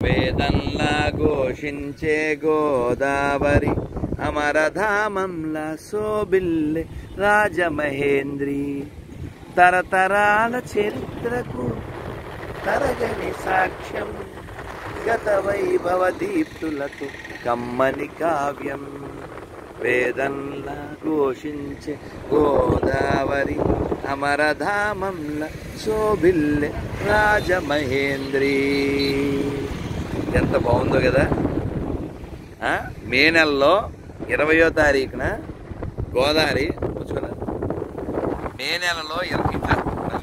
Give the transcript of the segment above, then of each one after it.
వేదంలా ఘోషించే గోదావరి అమరధామంలా శోభిల్లే రాజమహేంద్రి తరతరాల చరిత్రకు తరగని సాక్ష్యం గత వైభవ దీప్తులకు కమ్మని కావ్యం వేదంలా ఘోషించే గోదావరి అమరధామంల శోభిల్లె రాజమహేంద్రి ఎంత బాగుందో కదా ఆ? మే నెలలో ఇరవయో తారీఖున గోదావరి కూర్చున్నా మే నెలలో ఇరవై ఇట్లా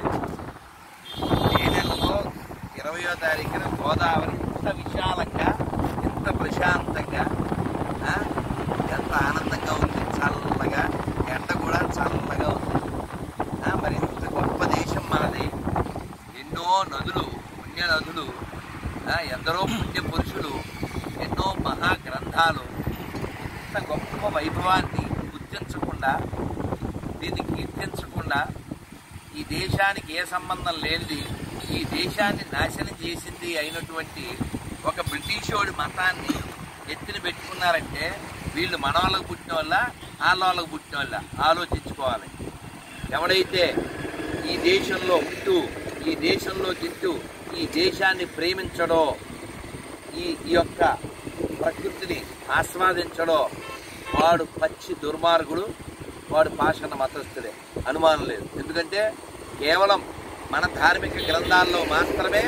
మే నెలలో ఇరవయో తారీఖున గోదావరి ఇంత విశాలంగా ఇంత ప్రశాంతంగా ఆ, ఎంత ఆనందంగా ఉంది చల్లగా ఎండ కూడా చల్లగా ఉంది ఆ, మరి ఇంత గొప్ప దేశం మనది ఎన్నో నదులు పుణ్య నదులు ఆ, ఎందరో పుణ్య పురుషులు ఎన్నో మహా గ్రంథాలు ఇంత గొప్ప వైభవాన్ని గుర్తించకుండా దీన్ని కీర్తించకుండా ఈ దేశానికి ఏ సంబంధం లేనిది ఈ దేశాన్ని నాశనం చేసింది అయినటువంటి ఒక బ్రిటిషోడి మతాన్ని ఎత్తిన పెట్టుకున్నారంటే వీళ్ళు మన వాళ్ళకు పుట్టిన వాళ్ళ వాళ్ళ వాళ్ళకు పుట్టిన వాళ్ళ ఆలోచించుకోవాలి ఎవడైతే ఈ దేశంలో ఉంటూ ఈ దేశంలో తింటూ ఈ దేశాన్ని ప్రేమించడో ఈ ఈ యొక్క ప్రకృతిని ఆస్వాదించడో వాడు పచ్చి దుర్మార్గుడు వాడు పాషణ మతస్థుడే అనుమానం లేదు ఎందుకంటే కేవలం మన ధార్మిక గ్రంథాల్లో మాత్రమే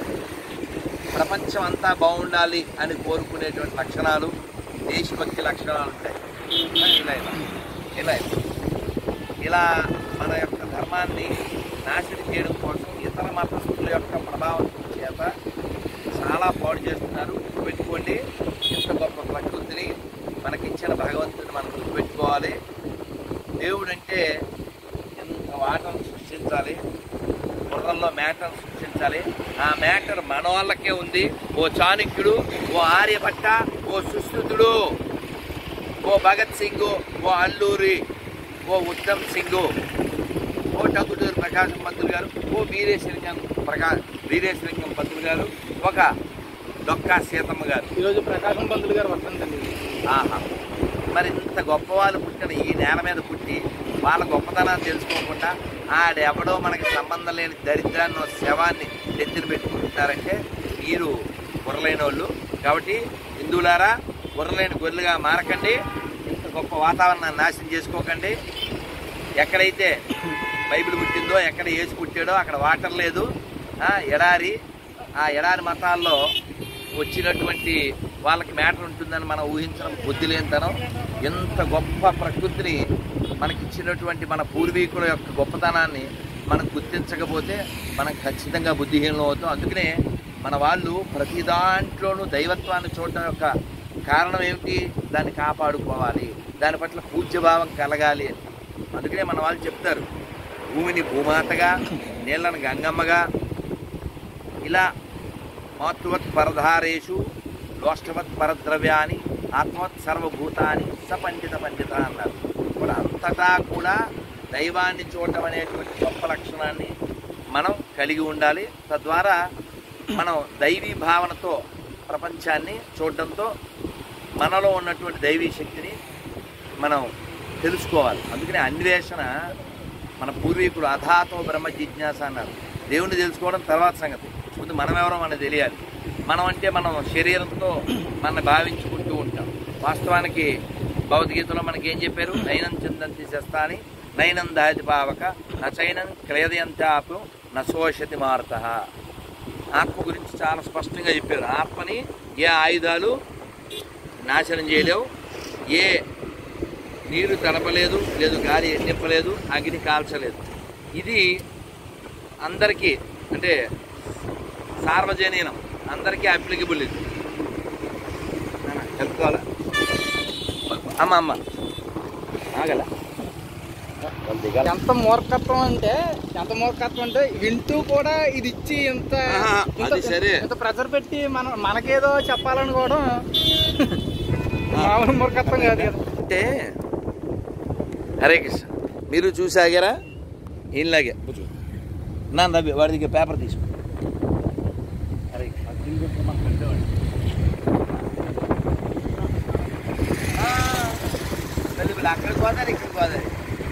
ప్రపంచం అంతా బాగుండాలి అని కోరుకునేటువంటి లక్షణాలు దేశభక్తి లక్షణాలు ఉంటాయి ఇలా ఇలా ఇలా ఇలా. ఇలా మన యొక్క ధర్మాన్ని నాశనం చేయడం కోసం ఇతర మతస్థుల యొక్క ప్రభావం చేత చాలా పాడు చేస్తున్నారు గుర్తుపెట్టుకోండి ఇంత గొప్ప ప్రకృతిని మనకిచ్చిన భగవంతుని మనం గుర్తుపెట్టుకోవాలి దేవుడు అంటే ఇంత వాటను సృష్టించాలి బుర్రల్లో మ్యాటర్ సృష్టించాలి ఆ మ్యాటర్ మన వాళ్ళకే ఉంది ఓ చాణక్యుడు ఓ ఆర్యభట్ట ఓ సుశ్రుతుడు ఓ భగత్ సింగ్ ఓ అల్లూరి ఓ ఉత్తమ్ సింగ్ ఓ టంగుటూరు ప్రకాశం పంతులు గారు ఓ వీరేశలింగం ప్రకా వీరేశలింగం పంతులు గారు ఒక డొక్కా సీతమ్మ గారు ఈరోజు ప్రకాశం పంతులు గారు వస్తుందండి ఆహా మరి ఇంత గొప్పవాళ్ళు పుట్టిన ఈ నేల మీద పుట్టి వాళ్ళ గొప్పతనాన్ని తెలుసుకోకుండా ఆడెవడో మనకి సంబంధం లేని దరిద్రాన్ని ఓ శవాన్ని ఎత్తిన పెట్టుకుంటున్నారంటే మీరు బుర్రలేని వాళ్ళు కాబట్టి హిందువులారా బుర్రలేని గొర్రెలుగా మారకండి ఇంత గొప్ప వాతావరణాన్ని నాశనం చేసుకోకండి ఎక్కడైతే బైబిల్ పుట్టిందో ఎక్కడ ఏసు పుట్టాడో అక్కడ వాటర్ లేదు ఆ, ఎడారి ఆ ఎడారి మతాల్లో వచ్చినటువంటి వాళ్ళకి మ్యాటర్ ఉంటుందని మనం ఊహించడం బుద్ధి లేనితనం ఎంత గొప్ప ప్రకృతిని మనకి ఇచ్చినటువంటి మన పూర్వీకుల యొక్క గొప్పతనాన్ని మనం గుర్తించకపోతే మనం ఖచ్చితంగా బుద్ధిహీనం అవుతాం అందుకనే మన వాళ్ళు ప్రతి దాంట్లోనూ దైవత్వాన్ని చూడడం యొక్క కారణం ఏమిటి దాన్ని కాపాడుకోవాలి దాని పట్ల పూజ్యభావం కలగాలి అని అందుకనే మన వాళ్ళు చెప్తారు భూమిని భూమాతగా నీళ్ళను గంగమ్మగా ఇలా మాతృవత్ పరధారేషు లోష్టవత్ పరద్రవ్యాన్ని ఆత్మవత్ సర్వభూతాన్ని సపండిత పండిత అన్నారు ఇప్పుడు అంతటా కూడా దైవాన్ని చూడటం అనేటువంటి గొప్ప లక్షణాన్ని మనం కలిగి ఉండాలి తద్వారా మనం దైవీ భావనతో ప్రపంచాన్ని చూడడంతో మనలో ఉన్నటువంటి దైవీ శక్తిని మనం తెలుసుకోవాలి అందుకని అన్వేషణ మన పూర్వీకుడు అధాతో బ్రహ్మ జిజ్ఞాస అన్నారు దేవుని తెలుసుకోవడం తర్వాత సంగతి ముందు మనం ఎవరో మనకు తెలియాలి మనం అంటే మనం శరీరంతో మన భావించుకుంటూ ఉంటాం వాస్తవానికి భగవద్గీతలో మనకి ఏం చెప్పారు నయనం చిందంతి శస్తాని నయనం దాది పావక నచైనం క్రయదయంతాపు నశోషతి మారుత ఆత్మ గురించి చాలా స్పష్టంగా చెప్పారు ఆత్మని ఏ ఆయుధాలు నాశనం చేయలేవు ఏ నీరు తడపలేదు లేదు గాలి నింపలేదు అగ్ని కాల్చలేదు ఇది అందరికీ అంటే సార్వజనీనం అందరికీ అప్లికబుల్ ఇది నాన్న, చెప్పుకోవాలా అమ్మ అమ్మ ఆగల ఎంత మూర్ఖత్వం అంటే ఎంత మూర్ఖత్వం అంటే వింటూ కూడా ఇది ఇచ్చి ఇంత ఆహా, ఇంత- అది సరే. ఇంత ప్రెజర్ పెట్టి మన మనకేదో చెప్పాలనుకోవడం మామూలు మూర్ఖత్వం కాదు కదా అంటే హరే కృష్ణ మీరు చూసాగారా ఈయనలాగే నా నవ్వి వాడి దగ్గర పేపర్ తీసుకో హరే కృష్ణ. ఆ, వెలుగులు అక్కడ గోదావరి ఇక్కడ గోదావరి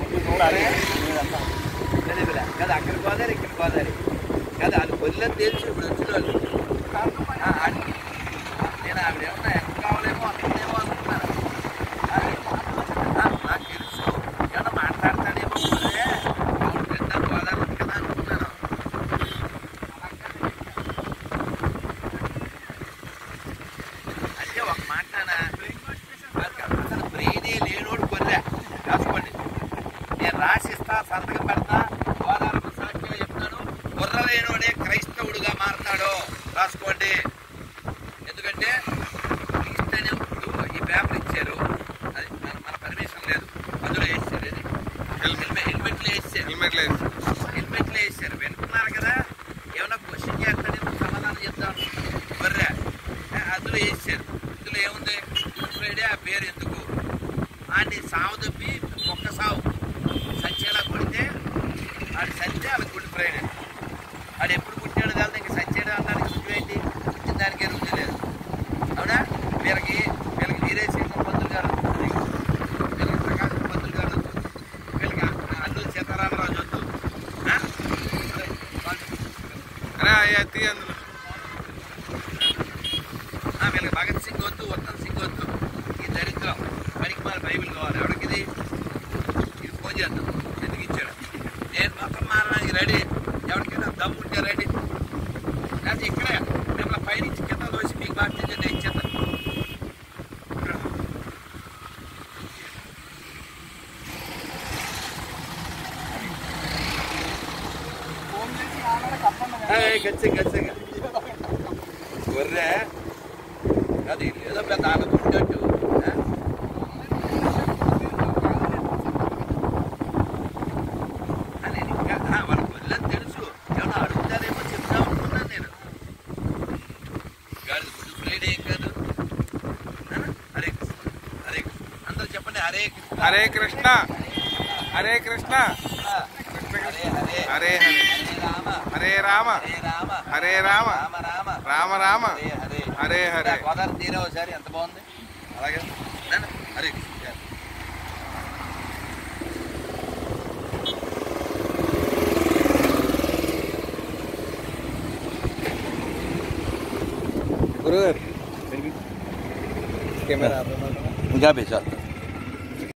వెలుగుల కదా అక్కడ గోదావరి ఇక్కడ గోదావరి కదా అది వదిలేదు తెలుసు ఇప్పుడు వచ్చిన వాళ్ళు ఆ, అది- నేను ఆవిడ ఏమన్నా ఎక్కడ కావాలేమో అక్కడేమో అనుకున్నాను అది, ఆ, నాకు తెలుసు ఏమన్నా మాట్లాడతాడేమో అదే అవును పెద్ద గోదావరి ఉంది కదా అనుకున్నాను అంటే ఒక మాట నాన్న, అసలు బ్రెయినే లేనోడు కొర్రా రాసుకోండి నేను రాసిస్తా సంతకం పెడతా గోదావరి సాక్షిగా చెప్తాను బుర్ర లేనోడే క్రైస్తవుడుగా మారతాడు రాసుకోండి ఎందుకంటే క్రీస్తు అనే ఇప్పుడు ఈ పేపర్ ఇచ్చారు అది మన మన పర్మిషన్ లేదు అందులో వేసారు ఇది హెల్మెట్ హెల్మెట్లు వేసారు హెల్మెట్ లేదు హెల్మెట్లు వేసారు వింటున్నారు కదా ఏమైనా క్వశ్చన్ చేస్తాడేమో సమాధానం చెప్తాను బర్రె ఆ, అందులో వేసారు ఇందులో ఏముంది గుడ్ ఫ్రైడే ఆ పేరు ఎందుకు ఆడిని సావు తప్పి ఒక్క సావు సత్యేలా కొడితే ఆడి సత్య అది గుడ్ ఫ్రైడే ఆడు ఎప్పుడు పుట్టాడు కాదు ఇంక సత్యాడు అనడానికి రుజువు ఏంటి పుట్టిన దానికే రుజువు లేదు అవునా వీళ్ళకి వీళ్ళకి వీరే సింహం పంతులు గారు వద్దు. వీళ్ళకి ప్రకాశం పంతులు గారు వద్దు. వీళ్ళకి అల్లు సీతారామరాజు వద్దు ఆ? అరే, వాళ్ళు- అరే అయ్యా తీ అందులో ఆ, వీళ్ళకి భగత్ సింగ్ వద్దు ఉత్తమ్ సింగ్ వద్దు ఈ దరిద్రం పనికి మన బైబిల్ కావాలి ఎవరికి ఇది ఇది ఫోన్ చేద్దాం ఎందుకు ఇచ్చాడు నేను మొత్తం మారడానికి రెడీ ఎవరికైనా దమ్ము ఉంటే రెడీ లేకపోతే ఇక్కడే మిమ్మల్ని పైనుంచి కింద దోసి మీకు బాప్టిజం నేను ఇచ్చేద్దాం ఖచ్చితంగా ఖచ్చితంగా గొర్రె అది ఏదో పెద్ద ఆగబుట్టినట్టు నేను ఇంకా ఆ, వాళ్ళ గొర్రెలని తెలుసు ఏమన్నా అడుగుతారేమో చెప్తాం అనుకున్నాను నేను గాడిద గుడ్డు ఫ్రైడే ఏం కాదు ఆ? హరే కృష్ణ హరే కృష్ణ అందరూ చెప్పండి హరే కృష్ణ హరే కృష్ణ హరే కృష్ణ హరే హరే హరే హరే హరే రామ హరే రామ హరే రామ హరే రామ రామ రామ రామ రామ హరే హరే హరే హరే గోదావరి తీరే ఒకసారి ఎంత బాగుంది అలాగే నాన్న, హరే కృష్ణ గురుగారు కెమెరా ఇంకా బేసారు